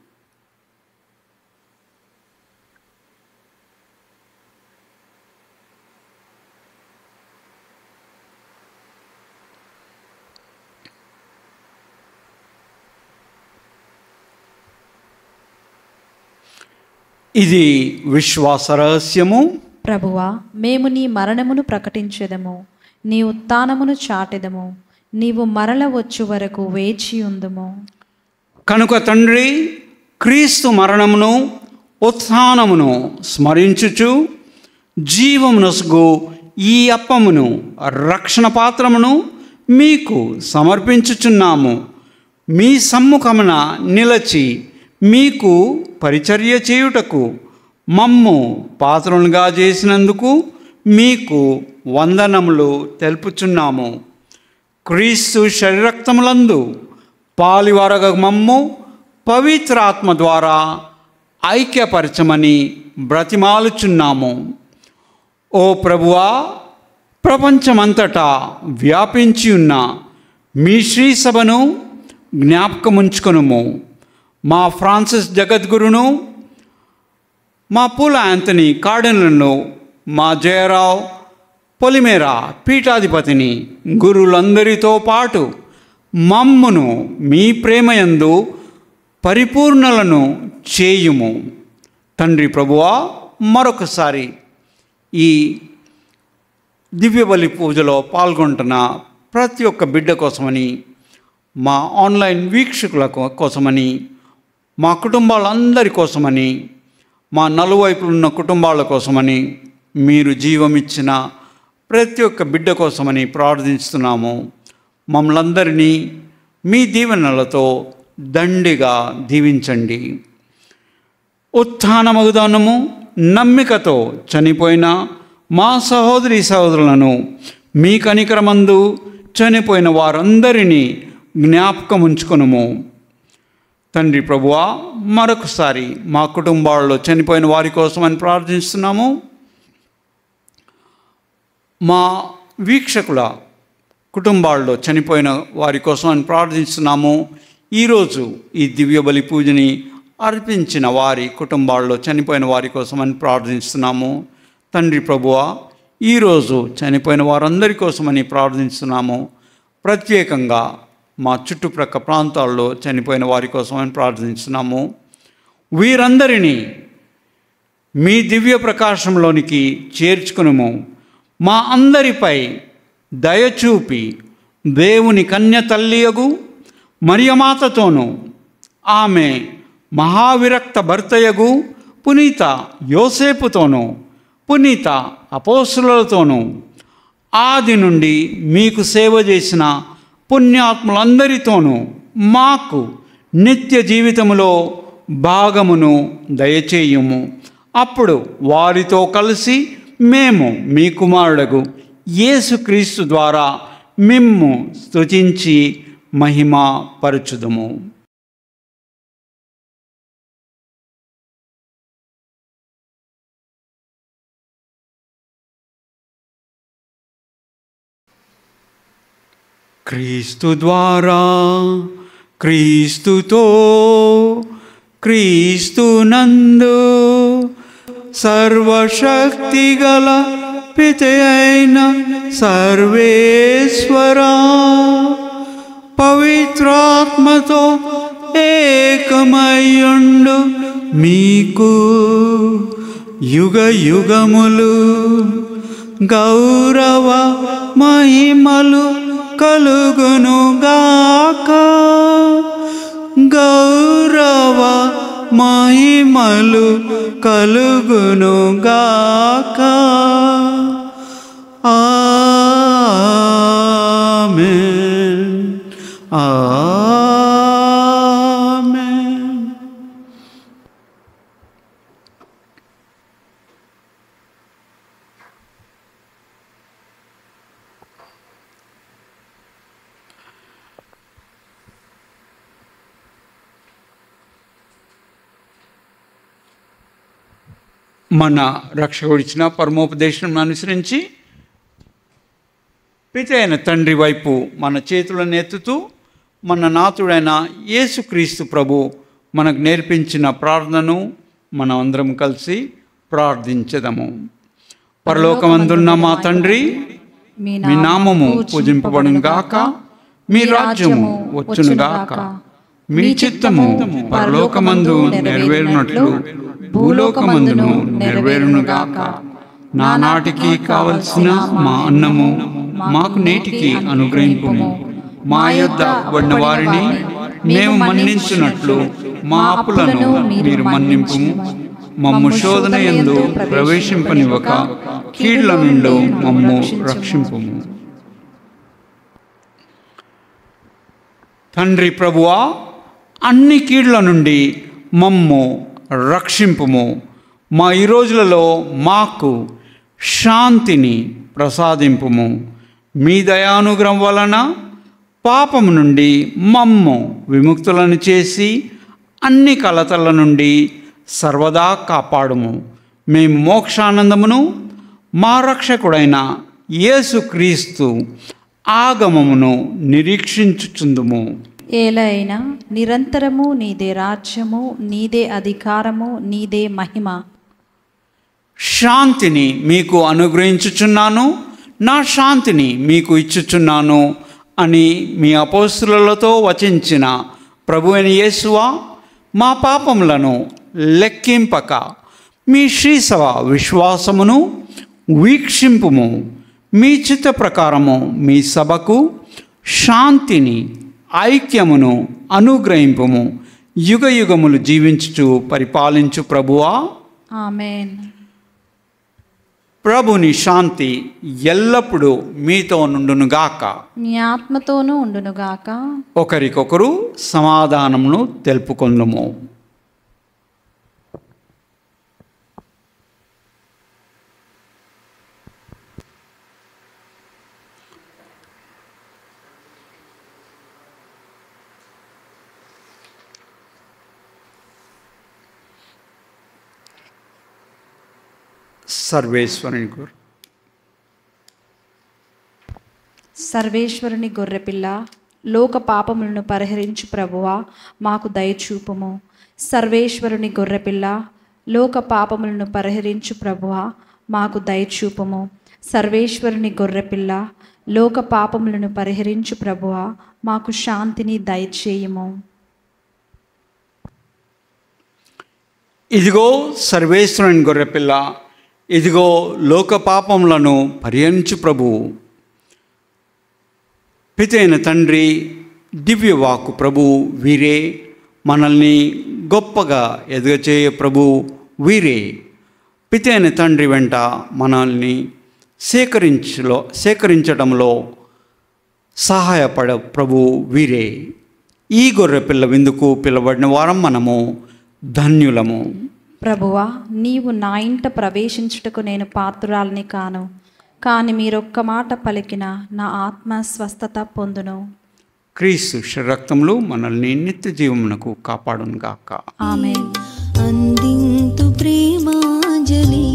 ఇది విశ్వాస రహస్యము ప్రభువా మేము నీ మరణమును ప్రకటించెదము నీ ఉత్థానమును చాటెదము నీవు మరల వచ్చు వరకు వేచి ఉందుము కనుక తండ్రి క్రీస్తు మరణమును ఉత్థానమును స్మరించుచు జీవమునసుగు ఈ అప్పమును రక్షణ పాత్రమును మీకు సమర్పించుచున్నాము మీ సమ్ముఖమున నిలచి మీకు పరిచర్య చేయుటకు మమ్ము పాత్రలుగా చేసినందుకు మీకు వందనములు తెలుపుచున్నాము క్రీస్తు శరీరక్తములందు పాలివరగ మమ్ము పవిత్రాత్మ ద్వారా ఐక్యపరచమని బ్రతిమాలుచున్నాము ఓ ప్రభువా ప్రపంచమంతటా వ్యాపించి ఉన్న మీ శ్రీ సభను జ్ఞాపకముంచుకొనుము మా ఫ్రాన్సిస్ జగద్గురును మా పూల యాంతనీ కార్డెన్లను మా జయరావు పొలిమేరా పీఠాధిపతిని గురులందరితో పాటు మమ్మును మీ ప్రేమయందు పరిపూర్ణలను చేయుము తండ్రి ప్రభువా మరొకసారి ఈ దివ్యబలి పూజలో పాల్గొంటున్న ప్రతి ఒక్క బిడ్డ కోసమని మా ఆన్లైన్ వీక్షకుల కో- కోసమని మా కుటుంబాలందరి కోసమని మా నలువైపులు ఉన్న కుటుంబాల కోసమని మీరు జీవమిచ్చిన ప్రతి ఒక్క బిడ్డ కోసమని ప్రార్థిస్తున్నాము మమ్మల్ందరినీ మీ దీవెనలతో దండిగా దీవించండి ఉత్థానమగుదానము నమ్మికతో చనిపోయిన మా సహోదరి సహోదరులను మీ కనికరమందు చనిపోయిన వారందరినీ జ్ఞాపకం ఉంచుకొనుము తండ్రి ప్రభువా మరొకసారి మా కుటుంబాల్లో చనిపోయిన వారి కోసమని ప్రార్థిస్తున్నాము మా వీక్షకుల కుటుంబాల్లో చనిపోయిన వారి కోసం అని ప్రార్థిస్తున్నాము ఈరోజు ఈ దివ్య బలి పూజని అర్పించిన వారి కుటుంబాల్లో చనిపోయిన వారి కోసం అని ప్రార్థిస్తున్నాము తండ్రి ప్రభువ ఈరోజు చనిపోయిన వారందరి కోసమని ప్రార్థిస్తున్నాము ప్రత్యేకంగా మా చుట్టుప్రక్క ప్రాంతాల్లో చనిపోయిన వారి కోసమని ప్రార్థిస్తున్నాము వీరందరినీ మీ దివ్య ప్రకాశంలోనికి చేర్చుకునుము మా అందరిపై దయచూపి దేవుని కన్య తల్లియగు మరియమాతతోనూ ఆమె మహావిరక్త భర్తయగు పునీత యోసేపుతోనూ పునీత అపోసులతోనూ ఆది నుండి మీకు సేవ చేసిన పుణ్యాత్ములందరితోనూ మాకు నిత్య జీవితములో భాగమును దయచేయుము అప్పుడు వారితో కలిసి మేము మీ కుమారుడగు యేసుక్రీస్తు ద్వారా మిమ్ము స్తుతించి మహిమ పరచుదము క్రీస్తు ద్వారా క్రీస్తుతో క్రీస్తునందు సర్వశక్తిగల పిత అయిన సర్వేశ్వరా పవిత్రాత్మతో ఏకమయ్యుండు మీకు యుగ యుగములు గౌరవ మహిమలు కలుగునుగాక గౌరవ మహిమలు కలుగునుగాక ఆమేన్ ఆమేన్ మన రక్షకుడిచ్చిన పరమోపదేశం అనుసరించి పిత అయిన తండ్రి వైపు మన చేతులను ఎత్తుతూ మన నాథుడైన యేసుక్రీస్తు ప్రభు మనకు నేర్పించిన ప్రార్థనను మనం అందరం కలిసి ప్రార్థించదము పరలోకమందున్న మా తండ్రి మీ నామము పూజింపబడును గాక మీ రాజ్యము వచ్చును గాక మీ చిత్తము పరలోకమందు నెరవేరునట్లు భూలోకమందును నెరవేరును గాక నానాటికి కావలసిన మా అన్నము మాకు నేటికి అనుగ్రహింపుము మా యొద్ద పడిన వారిని మేము మన్నించినట్లు మా అప్పులను మీరు మన్నింపుము మమ్ము శోధన ఎందు ప్రవేశింపనివ్వక కీళ్ల నుండి మమ్ము రక్షింపుము తండ్రి ప్రభువా అన్ని కీళ్ల నుండి మమ్ము రక్షింపుము మా ఈ రోజులలో మాకు శాంతిని ప్రసాదింపుము మీ దయానుగ్రహం వలన పాపము నుండి మమ్ము విముక్తులను చేసి అన్ని కలతల నుండి సర్వదా కాపాడుము మేము మోక్షానందమును మా రక్షకుడైన యేసుక్రీస్తు ఆగమమును నిరీక్షించుచుందుము ఏలైనా నిరంతరము నీదే రాజ్యము నీదే అధికారము నీదే మహిమ శాంతిని మీకు అనుగ్రహించుచున్నాను నా శాంతిని మీకు ఇచ్చుచున్నాను అని మీ అపోస్తులతో వచించిన ప్రభు అయిన యేసువా మా పాపములను లెక్కింపక మీ శ్రీసవ విశ్వాసమును వీక్షింపుము మీ చిత్త ప్రకారము మీ సభకు శాంతిని ఐక్యమును అనుగ్రహింపుము యుగ యుగములు జీవించుచు పరిపాలించు ప్రభువా ఆమెన్ ప్రభుని శాంతి ఎల్లప్పుడూ మీతో నుండునుగాక మీ ఆత్మతోనూ ఉండునుగాక ఒకరికొకరు సమాధానమును తెలుపుకొందుము సర్వేశ్వరుని గురు సర్వేశ్వరుని గొర్రెపిల్ల లోక పాపములను పరిహరించు ప్రభువా మాకు దయచూపుము సర్వేశ్వరుని గొర్రెపిల్ల లోక పాపములను పరిహరించు ప్రభువా మాకు దయచూపుము సర్వేశ్వరుని గొర్రెపిల్ల లోక పాపములను పరిహరించు ప్రభువా మాకు శాంతిని దయచేయము ఇదిగో సర్వేశ్వరుని గొర్రెపిల్ల ఇదిగో లోక పాపములను పరిహరించు ప్రభువు పితైన తండ్రి దివ్యవాకు ప్రభు వీరే మనల్ని గొప్పగా ఎదగచేయ ప్రభు వీరే పితైన తండ్రి వెంట మనల్ని సేకరించలో సేకరించడంలో సహాయపడ ప్రభు వీరే ఈ గొర్రె పిల్ల విందుకు పిలబడిన వారం మనము ధన్యులము ప్రభువా నీవు నా ఇంట ప్రవేశించుటకు నేను పాత్రురాలని కాను కానీ మీరొక్క మాట పలికిన నా ఆత్మ స్వస్థత పొందును క్రీస్తు రక్తములు మనల్ని నిత్య జీవమునకు కాపాడునుగాక ఆమె అందింతు ప్రేమాంజలి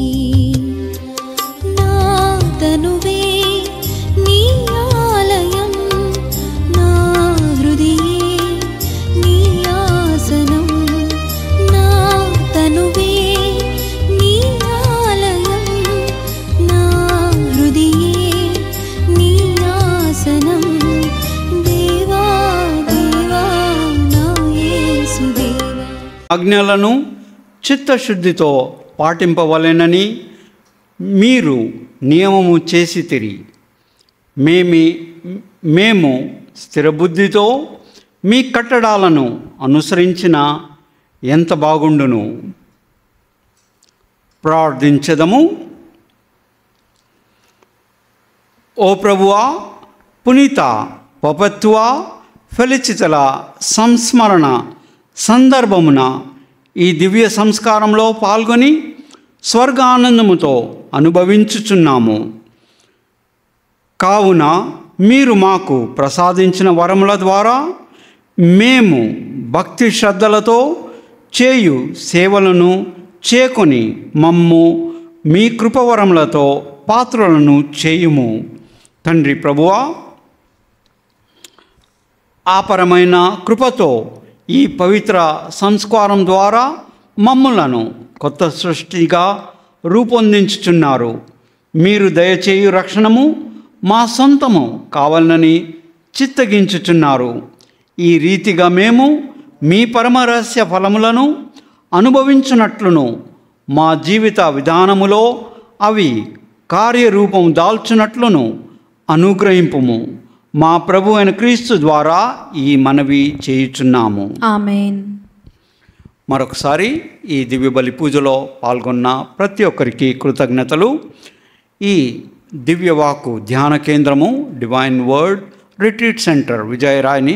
నా తనువే నీ ఆలయం నా హృదయే నీ ఆసనం నా తనువే నీ ఆలయం నా హృదయే నీ ఆసనం దేవా దేవా నా యేసుదేవా ఆజ్ఞలను చిత్తశుద్ధితో పాటింపవలెనని మీరు నియమము చేసి తిరి మేమి మేము స్థిరబుద్ధితో మీ కట్టడాలను అనుసరించిన ఎంత బాగుండును ప్రార్థించదము ఓ ప్రభువా పునీత పపత్వ ఫలిచితల సంస్మరణ సందర్భమున ఈ దివ్య సంస్కారంలో పాల్గొని స్వర్గానందముతో అనుభవించుచున్నాము కావున మీరు మాకు ప్రసాదించిన వరముల ద్వారా మేము భక్తి శ్రద్ధలతో చేయు సేవలను చేకొని మమ్ము మీ కృపవరములతో పాత్రలను చేయుము తండ్రి ప్రభువా ఆపరమైన కృపతో ఈ పవిత్ర సంస్కారం ద్వారా మమ్ములను కొత్త సృష్టిగా రూపొందించుచున్నారు మీరు దయచేయు రక్షణము మా సొంతము కావాలని చిత్తగించుచున్నారు ఈ రీతిగా మేము మీ పరమరహస్య ఫలములను అనుభవించున్నట్లును మా జీవిత విధానములో అవి కార్యరూపం దాల్చునట్లును అనుగ్రహింపుము మా ప్రభు అయిన క్రీస్తు ద్వారా ఈ మనవి చేయుచున్నాము ఆమెన్ మరొకసారి ఈ దివ్య బలి పూజలో పాల్గొన్న ప్రతి ఒక్కరికి కృతజ్ఞతలు ఈ దివ్యవాకు ధ్యాన కేంద్రము డివైన్ వర్డ్ రిట్రీట్ సెంటర్ విజయరాయ్ని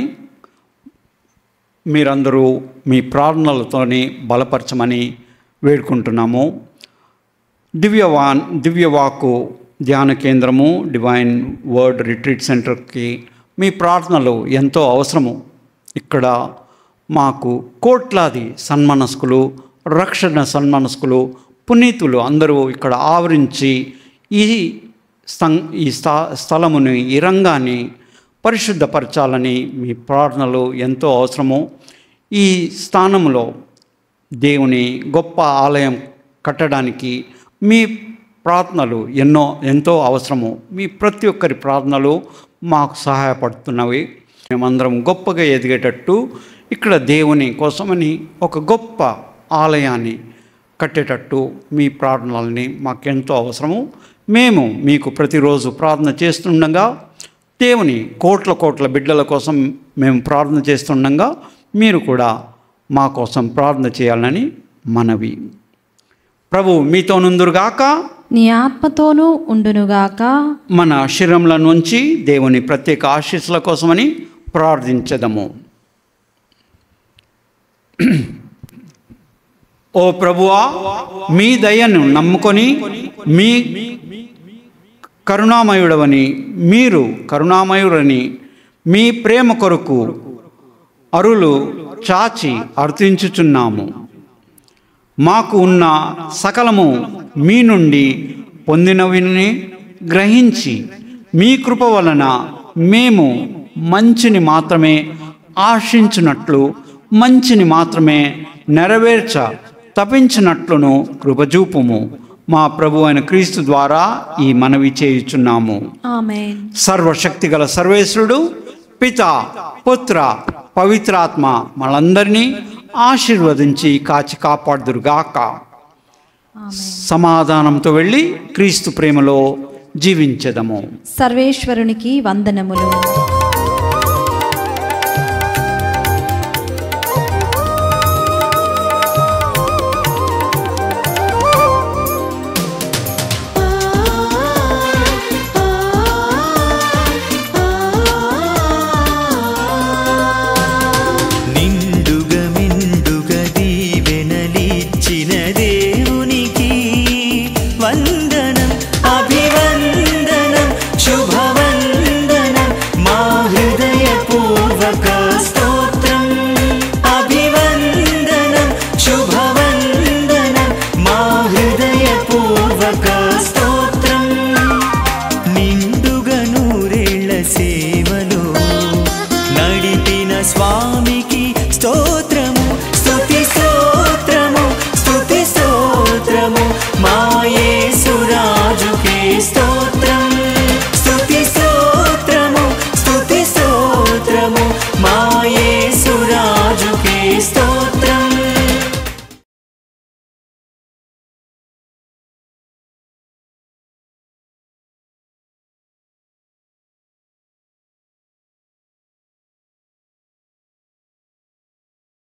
మీరందరూ మీ ప్రార్థనలతోని బలపరచమని వేడుకుంటున్నాము దివ్యవాన్ దివ్యవాకు ధ్యాన కేంద్రము డివైన్ వర్డ్ రిట్రీట్ సెంటర్కి మీ ప్రార్థనలు ఎంతో అవసరము ఇక్కడ మాకు కోట్లాది సన్మనస్కులు రక్షణ సన్మనస్కులు పునీతులు అందరూ ఇక్కడ ఆవరించి ఈ స్థం ఈ స్థా స్థలముని ఈ రంగాన్ని పరిశుద్ధపరచాలని మీ ప్రార్థనలు ఎంతో అవసరము ఈ స్థానంలో దేవుని గొప్ప ఆలయం కట్టడానికి మీ ప్రార్థనలు ఎన్నో ఎంతో అవసరము మీ ప్రతి ఒక్కరి ప్రార్థనలు మాకు సహాయపడుతున్నవి మేమందరం గొప్పగా ఎదిగేటట్టు ఇక్కడ దేవుని కోసమని ఒక గొప్ప ఆలయాన్ని కట్టేటట్టు మీ ప్రార్థనల్ని మాకెంతో అవసరము మేము మీకు ప్రతిరోజు ప్రార్థన చేస్తుండగా దేవుని కోట్ల కోట్ల బిడ్డల కోసం మేము ప్రార్థన చేస్తుండగా మీరు కూడా మా కోసం ప్రార్థన చేయాలని మనవి ప్రభు మీతో నుందురుగాక నీ ఆత్మతోనూ ఉండునుగాక మన శరీరంల నుంచి దేవుని ప్రత్యేక ఆశీస్సుల కోసమని ప్రార్థించదము ఓ ప్రభువా మీ దయను నమ్ముకొని మీ కరుణామయుడవని మీరు కరుణామయుడని మీ ప్రేమ కొరకు అరులు చాచి అర్థించుచున్నాము మాకు ఉన్న సకలము మీ నుండి పొందినవిని గ్రహించి మీ కృప వలన మేము మంచిని మాత్రమే ఆశించినట్లు మంచిని మాత్రమే నెరవేర్చ తపించినట్లును కృపజూపుము మా ప్రభు అయిన క్రీస్తు ద్వారా ఈ మనవి చేయుచున్నాము ఆమెన్ సర్వశక్తిగల సర్వేశ్వరుడు పిత పుత్ర పవిత్రాత్మ మనందరినీ ఆశీర్వదించి కాచి కాపాడుదురుగాక సమాధానంతో వెళ్ళి క్రీస్తు ప్రేమలో జీవించదము సర్వేశ్వరునికి వందనములు